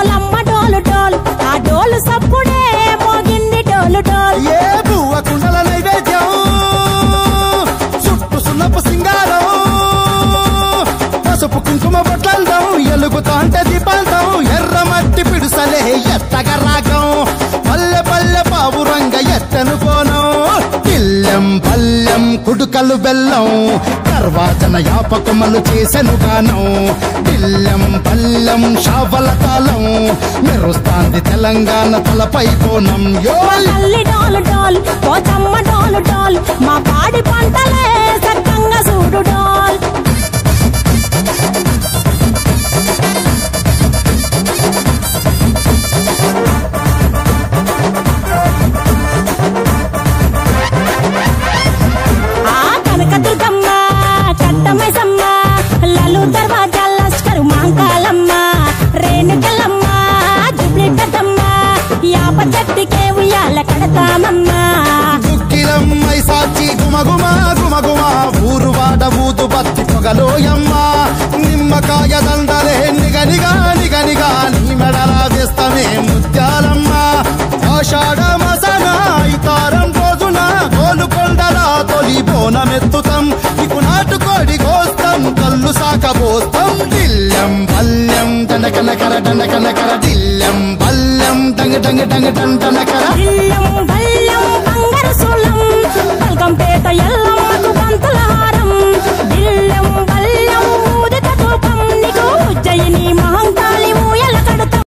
డోలమ్మ డోలు డోల్ ఆ డోలు సప్పుడే మోగింది డోలు డోల్ ఏ పువ్వ కుండల నైవేద్యం చుట్టు సున్నపు సింగారం పసుపు కుంకుమ బొట్లందం ఎలుగుతాంటే దీపాంతం ఎర్ర మట్టి పిడుసలే ఎత్తగ రాగం పల్లె పల్లె పావురంగ ఎత్తను కోనం పిల్లెం పల్లెం కుడుకలు బెల్లం తర్వాతన యాపకమలు చేసెను గానం పిల్లెం పల్లెం షావల తాళం మెరుస్తాంది తెలంగాణ తలపై కోణం యో తల్లి డోలు డోల్ పోచమ్మ డోలు డోల్ మా పాడి పంటలే సక్కంగా చూడు డోల్ ఆ కనకదుర్గమ్మ కట్టమైసమ్మ లలు దర్వాజా లష్కరు మాంకాలమ్మ రేణుకలమ్మ జుబ్లిటమ్మ యాప చెట్టుకే ఉయ్యాల కడతామమ్మ దుక్కిలమ్మై సాచి గుమగుమ గుమగుమ ఊరు వాడ ఊదు బత్తి పొగలోయమ్మ నిమ్మకాయ దండలే నిగనిగా నిగనిగా నీ మెడల వేస్తమే ముత్యాలమ్మ ఆషాఢ మసన ఇతారం రోజున గోలుకొండల తొలి బోనమెత్తుతాం నీకు నాటుకోడి కోస్తాం కళ్ళు సాకబోస్తాం దిల్లం పల్లెం దండకనకర దండకనకర దిల్లం పల్లెం డంగ డంగ డంగ డండనకర ఇల్లం బల్లం బంగారు సూలం బల్గంపేట ఎల్లమ్మకు పంతుల